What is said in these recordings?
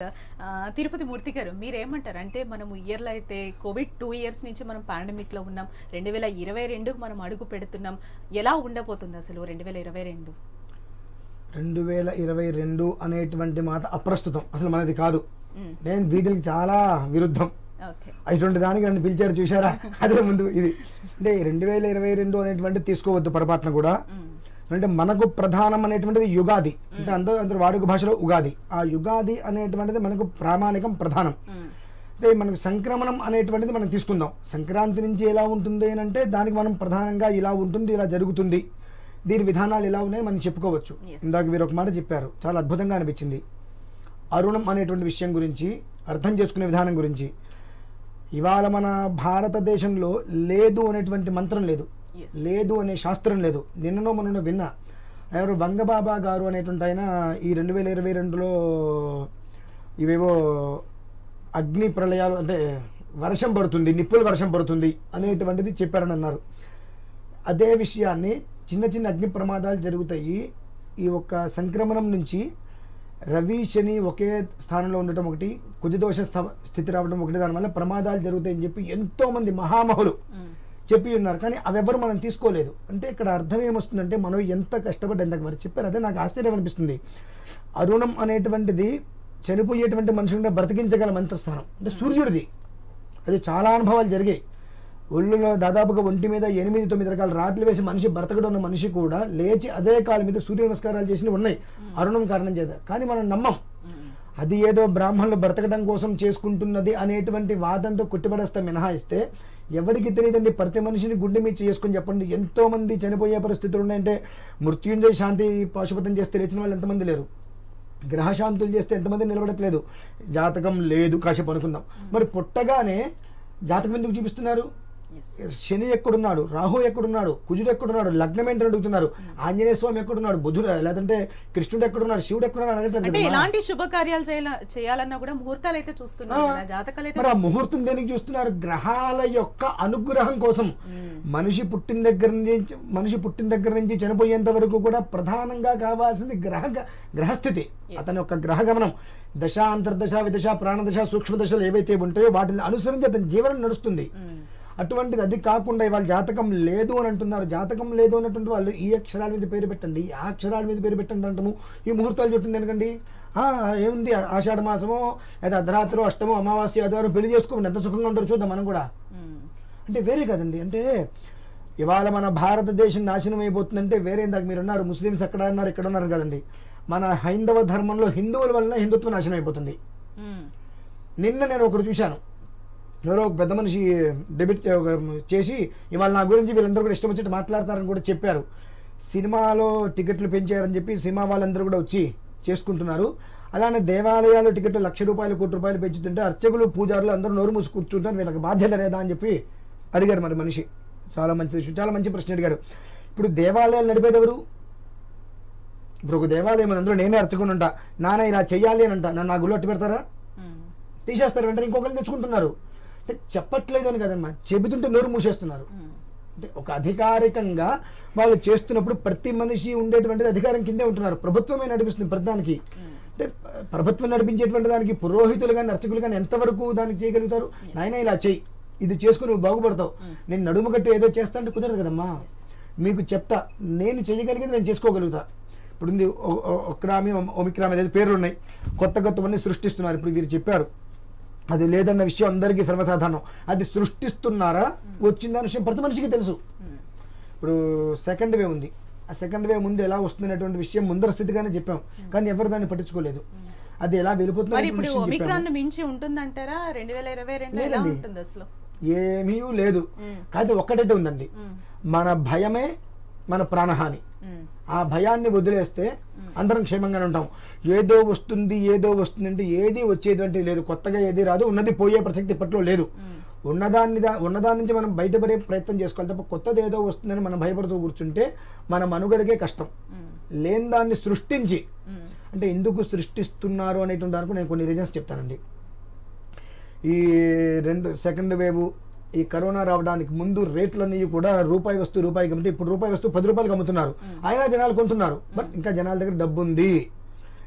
ఆ, తిరుపతి మూర్తి గారు మీరేమంటారు అంటే మనము ఇయర్లో అయితే కోవిడ్ టూ ఇయర్స్ నుంచి మనం పాండమిక్ లో ఉన్నాం రెండు వేల ఇరవై రెండుకు మనం అడుగు పెడుతున్నాం ఎలా ఉండబోతుంది అసలు రెండు వేల ఇరవై రెండు రెండు వేల ఇరవై రెండు అనేటువంటి మాట అప్రస్తుతం అసలు మనది కాదు నేను వీటికి చాలా విరుద్ధం ఓకే అటువంటి దానికి నన్ను పిలిచారు చూసారా అదే ముందు ఇది అంటే రెండు వేల ఇరవై రెండు అనేటువంటి తీసుకోవద్దు పొరపాటున కూడా అంటే మనకు ప్రధానం అనేటువంటిది యుగాది అంటే అందరూ అందరూ వాడుక భాషలో ఉగాది ఆ యుగాది అనేటువంటిది మనకు ప్రామాణికం ప్రధానం అంటే మనకు సంక్రమణం అనేటువంటిది మనం తీసుకుందాం సంక్రాంతి నుంచి ఎలా ఉంటుంది అని అంటే దానికి మనం ప్రధానంగా ఇలా ఉంటుంది ఇలా జరుగుతుంది దీని విధానాలు ఎలా ఉన్నాయో మనం చెప్పుకోవచ్చు Yes. ఇందాక మీరు ఒక మాట చెప్పారు చాలా అద్భుతంగా అనిపించింది అరుణం అనేటువంటి విషయం గురించి అర్థం చేసుకునే విధానం గురించి ఇవాళ మన భారతదేశంలో లేదు అనేటువంటి మంత్రం లేదు Yes. లేదు అనే శాస్త్రం లేదు నిన్ననో మొన్న విన్నా ఎవరు వంగబాబా గారు అనేటువంటి ఆయన ఈ రెండు వేల ఇరవై రెండులో ఇవేవో అగ్ని ప్రళయాలు అంటే వర్షం పడుతుంది నిప్పుల వర్షం పడుతుంది అనేటువంటిది చెప్పారని అన్నారు అదే విషయాన్ని చిన్న చిన్న అగ్ని ప్రమాదాలు జరుగుతాయి ఈ ఒక్క సంక్రమణం నుంచి రవి శని ఒకే స్థానంలో ఉండటం ఒకటి కుజదోష స్థ- స్థితి రావడం ఒకటి దానివల్ల ప్రమాదాలు జరుగుతాయని చెప్పి ఎంతో మంది మహామహులు చెప్పి ఉన్నారు కానీ అవెవరు మనం తీసుకోలేదు అంటే ఇక్కడ అర్థం ఏమొస్తుందంటే మనం ఎంత కష్టపడి ఎంత వారు చెప్పారు అదే నాకు ఆశ్చర్యం అనిపిస్తుంది అరుణం అనేటువంటిది చనిపోయేటువంటి మనుషులుగా బ్రతికించగల మంత్రస్థానం అంటే సూర్యుడిది అది చాలా అనుభవాలు జరిగాయి ఒళ్ళులో దాదాపుగా ఒంటి మీద ఎనిమిది తొమ్మిది రకాల రాట్లు వేసి మనిషి బ్రతకడం ఉన్న మనిషి కూడా లేచి అదే కాలు మీద సూర్య నమస్కారాలు చేసినవి ఉన్నాయి అరుణం కారణం చేత కానీ మనం నమ్మం అది ఏదో బ్రాహ్మణులు బ్రతకడం కోసం చేసుకుంటున్నది అనేటువంటి వాదంతో కొట్టిపడేస్తా మినహాయిస్తే ఎవరికి తెలియదండి ప్రతి మనిషిని గుండె మీద చేసుకుని చెప్పండి ఎంతో మంది చనిపోయే పరిస్థితులు ఉన్నాయంటే మృత్యుంజయ శాంతి పాశుపతం చేస్తే లేచిన వాళ్ళు ఎంతమంది లేరు గ్రహశాంతులు చేస్తే ఎంతమంది నిలబడట్లేదు జాతకం లేదు కాసేపు అనుకుందాం మరి పుట్టగానే జాతకం ఎందుకు చూపిస్తున్నారు ఎస్ శని ఎక్కడున్నాడు రాహు ఎక్కడున్నాడు కుజుడు ఎక్కడున్నాడు లగ్నం ఏంటని అడుగుతున్నారు ఆంజనేయ స్వామి ఎక్కడున్నాడు బుధుడు లేదంటే కృష్ణుడు ఎక్కడున్నాడు శివుడు ఎక్కడున్నాడు అడగట్లేదు అంటే కదమ్మా. ఎలాంటి శుభకార్యాలు చేయాల చేయాలన్నా కూడా ముహూర్తాలు అయితే చూస్తున్నారు కదా జాతకాలు అయితే మరి ఆ ముహూర్తం దేనికి చూస్తున్నారు గ్రహాల యొక్క అనుగ్రహం కోసం మనిషి పుట్టిన దగ్గర నుంచి మనిషి పుట్టిన దగ్గర నుంచి చనిపోయేంత వరకు కూడా ప్రధానంగా కావాల్సింది గ్రహ గ్రహస్థితి అతని యొక్క గ్రహ గమనం దశ అంతర్దశ విదశ ప్రాణదశ సూక్ష్మ దశలు ఏవైతే ఉంటాయో వాటిని అనుసరించి అతని జీవనం నడుస్తుంది అటువంటిది అది కాకుండా ఇవాళ జాతకం లేదు అని అంటున్నారు జాతకం లేదు అన్నటువంటి వాళ్ళు ఈ అక్షరాల మీద పేరు పెట్టండి ఆ అక్షరాల మీద పేరు పెట్టండి అంటాము ఈ ముహూర్తాలు చుట్టింది ఎందుకండి ఆ, ఏముంది ఆషాఢ మాసమో లేదా అర్ధరాత్రో అష్టమో అమావాస్య ఆదివారం పెళ్లి చేసుకోండి ఎంత సుఖంగా ఉంటారో చూద్దాం మనం కూడా అంటే వేరే కదండి అంటే ఇవాళ మన భారతదేశం నాశనం అయిపోతుందంటే వేరే ఇందాక మీరు ఉన్నారు ముస్లిమ్స్ అక్కడ ఉన్నారు ఇక్కడ ఉన్నారు కదండి మన హైందవ ధర్మంలో హిందువుల వలన హిందుత్వం నాశనం అయిపోతుంది నిన్న నేను ఒకటి చూశాను ఎవరో ఒక పెద్ద మనిషి డెబిట్ చే- ఒక చేసి ఇవాళ నా గురించి వీళ్ళందరూ కూడా ఇష్టం వచ్చినట్టు మాట్లాడతారని కూడా చెప్పారు సినిమాలో టికెట్లు పెంచారని చెప్పి సినిమా వాళ్ళందరూ కూడా వచ్చి చేసుకుంటున్నారు అలానే దేవాలయాలు టికెట్లు లక్ష రూపాయలు కోటి రూపాయలు పెంచుతుంటే అర్చకులు పూజారులు అందరూ నోరు మూసి కూర్చుంటారు వీళ్ళకి బాధ్యత లేదా అని చెప్పి అడిగారు మరి మనిషి చాలా మంచి విషయం చాలా మంచి ప్రశ్న అడిగారు ఇప్పుడు దేవాలయాలు నడిపేది ఎవరు ఇప్పుడు ఒక దేవాలయం ఉంది, అందులో నేనే అర్చకుని ఉంటా నాన్న ఇలా చెయ్యాలి అని అంట నన్ను నా గుళ్ళు అట్టు పెడతారా తీసేస్తారు వెంటనే ఇంకొకరిని తెచ్చుకుంటున్నారు అంటే చెప్పట్లేదు అని కదమ్మా చెబుతుంటే నోరు మూసేస్తున్నారు అంటే ఒక అధికారికంగా వాళ్ళు చేస్తున్నప్పుడు ప్రతి మనిషి ఉండేటువంటిది అధికారం కిందే ఉంటున్నారు ప్రభుత్వమే నడిపిస్తుంది ప్రతిదానికి అంటే ప్రభుత్వం నడిపించేటువంటి దానికి పురోహితులు కానీ అర్చకులు కానీ ఎంతవరకు దానికి చేయగలుగుతారు నాయన ఇలా చెయ్యి ఇది చేసుకుని నువ్వు బాగుపడతావు నేను నడుము కట్టి ఏదో చేస్తా అంటే కుదరదు కదమ్మా మీకు చెప్తా నేను చేయగలిగేది నేను చేసుకోగలుగుతా ఇప్పుడు ఉంది ఒ- ఒ- ఒక్రామి ఒమిక్రామి అనేది పేర్లు ఉన్నాయి కొత్త కొత్తవన్నీ సృష్టిస్తున్నారు ఇప్పుడు వీరు చెప్పారు అది లేదన్న విషయం అందరికీ సర్వసాధారణం అది సృష్టిస్తున్నారా వచ్చిందన్న విషయం ప్రతి మనిషికి తెలుసు ఇప్పుడు సెకండ్ వేవ్ ఉంది ఆ సెకండ్ వేవ్ ముందు ఎలా వస్తుంది అనేటువంటి విషయం ముందర స్థితిగానే చెప్పాం కానీ ఎవరు దాన్ని పట్టించుకోలేదు అది ఎలా వెళ్ళిపోతుంది మరి అనేటువంటి ఇప్పుడు విషయం చెప్పాము. ఒమిక్రాన్ మించి ఉంటుందంటారా రెండు వేల ఇరవై రెండు ఎలా లేదండి. ఉంటుంది అసలు ఏమీ లేదు కాదు ఒక్కటైతే ఉందండి మన భయమే మన ప్రాణహాని మ్మ్. ఆ భయాన్ని వదిలేస్తే అందరం క్షేమంగానే ఉంటాం ఏదో వస్తుంది ఏదో వస్తుంది అంటే ఏది వచ్చేటువంటి లేదు కొత్తగా ఏది రాదు ఉన్నది పోయే ప్రసక్తి ఇప్పట్లో లేదు ఉన్నదాన్ని దా- ఉన్నదాని నుంచి మనం బయటపడే ప్రయత్నం చేసుకోవాలి తప్ప కొత్తది ఏదో వస్తుందని మనం భయపడుతూ కూర్చుంటే మన మనుగడకే కష్టం లేని దాన్ని సృష్టించి మ్మ్. అంటే ఎందుకు సృష్టిస్తున్నారు అనేటువంటి దానికి నేను కొన్ని రీజన్స్ చెప్తానండి ఈ రెండు సెకండ్ వేవ్ ఈ కరోనా రావడానికి ముందు రేట్లన్నీ కూడా రూపాయి వస్తువు రూపాయికి అమ్మితే ఇప్పుడు రూపాయి వస్తువు పది రూపాయలకి అమ్ముతున్నారు అయినా జనాలు కొంటున్నారు బట్ ఇంకా జనాల దగ్గర డబ్బు ఉంది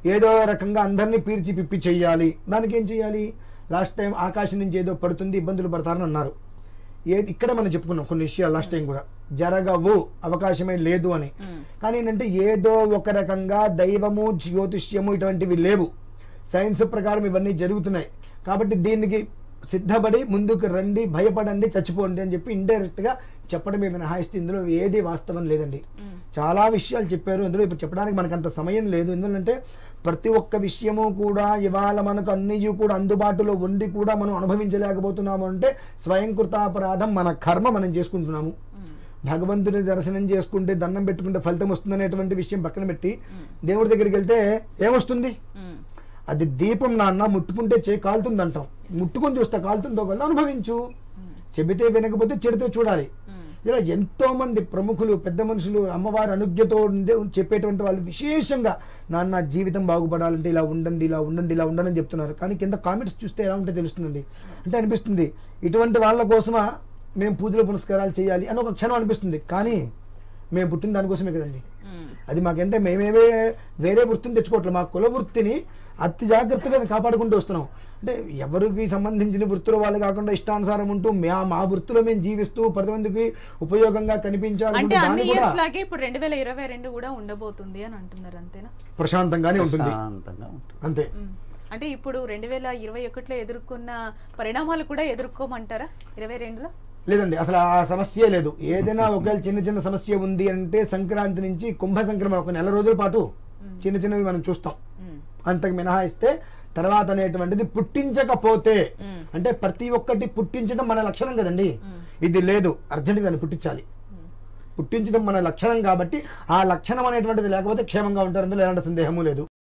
ఏదో రకంగా అందరినీ పీల్చి పిప్పి చెయ్యాలి దానికి ఏం చెయ్యాలి లాస్ట్ టైం ఆకాశం నుంచి ఏదో పడుతుంది ఇబ్బందులు పడతారని అన్నారు ఏది ఇక్కడ మనం చెప్పుకున్నాం కొన్ని విషయాలు లాస్ట్ టైం కూడా జరగవు అవకాశమే లేదు అని కానీ ఏంటంటే ఏదో ఒక రకంగా దైవము జ్యోతిష్యము ఇటువంటివి లేవు సైన్స్ ప్రకారం ఇవన్నీ జరుగుతున్నాయి కాబట్టి దీనికి సిద్ధపడి ముందుకు రండి భయపడండి చచ్చిపోండి అని చెప్పి ఇండైరెక్ట్ గా చెప్పడమే మినహాయిస్తే ఇందులో ఏది వాస్తవం లేదండి చాలా విషయాలు చెప్పారు ఇందులో ఇప్పుడు చెప్పడానికి మనకు అంత సమయం లేదు ఎందుకంటే ప్రతి ఒక్క విషయము కూడా ఇవాళ మనకు అన్నీ కూడా అందుబాటులో ఉండి కూడా మనం అనుభవించలేకపోతున్నాము అంటే స్వయంకృతాపరాధం మన కర్మ మనం చేసుకుంటున్నాము భగవంతుని దర్శనం చేసుకుంటే దండం పెట్టుకుంటే ఫలితం వస్తుందనేటువంటి విషయం పక్కన పెట్టి దేవుడి దగ్గరికి వెళ్తే ఏమొస్తుంది మ్మ్. అది దీపం నాన్న ముట్టుకుంటే చే కాలుతుంది అంటాం ముట్టుకొని చూస్తే కాలుతుందో కదా అనుభవించు చెబితే వినకపోతే చెడితే చూడాలి మ్మ్. ఇలా ఎంతో మంది ప్రముఖులు పెద్ద మనుషులు అమ్మవారి అనుజ్ఞతో ఉండే చెప్పేటువంటి వాళ్ళు విశేషంగా నాన్న జీవితం బాగుపడాలంటే ఇలా ఉండండి ఇలా ఉండండి ఇలా ఉండండి అని చెప్తున్నారు కానీ కింద కామెంట్స్ చూస్తే ఎలా ఉంటే తెలుస్తుందండి అంటే అనిపిస్తుంది ఇటువంటి వాళ్ళ కోసమా మేము పూజలు పునస్కారాలు చేయాలి అని ఒక క్షణం అనిపిస్తుంది కానీ మేము పుట్టిన దానికోసమే కదండి మ్మ్. అది మాకంటే మేమేమే వేరే వృత్తిని తెచ్చుకోవట్లేదు మా కుల వృత్తిని అతి జాగ్రత్తగా కాపాడుకుంటూ వస్తున్నాం అంటే ఎవరికి సంబంధించిన వృత్తుల వాళ్ళు కాకుండా ఇష్టానుసారం ఉంటూ మా మా వృత్తిలో మేము జీవిస్తూ పది మందికి ఉపయోగంగా కనిపించాలి అంటే అన్ని దాన్ని కూడా ఇయర్స్ లాగే ఇప్పుడు రెండు వేల ఇరవై రెండు కూడా ఉండబోతుంది అని అంటున్నారు అంతేనా ప్రశాంతంగానే ఉంటుంది శాంతంగా ఉంటుంది అంతే మ్మ్. అంటే ఇప్పుడు రెండు వేల ఇరవై ఒకటిలో ఎదుర్కొన్న పరిణామాలు కూడా ఎదుర్కోమంటారా ఇరవై రెండులో లేదండి అసలు ఆ సమస్య లేదు ఏదైనా ఒకవేళ చిన్న చిన్న సమస్య ఉంది అంటే సంక్రాంతి నుంచి కుంభ సంక్రమణ ఒక నెల రోజుల పాటు చిన్న చిన్నవి మనం చూస్తాం మ్మ్. అంతకు మినహాయిస్తే తర్వాత అనేటువంటిది పుట్టించకపోతే మ్మ్. అంటే ప్రతి ఒక్కటి పుట్టించడం మన లక్షణం కదండి ఇది లేదు అర్జెంటుగా దాన్ని పుట్టించాలి పుట్టించడం మన లక్షణం కాబట్టి ఆ లక్షణం అనేటువంటిది లేకపోతే క్షేమంగా ఉంటారు అందులో ఎలాంటి సందేహము లేదు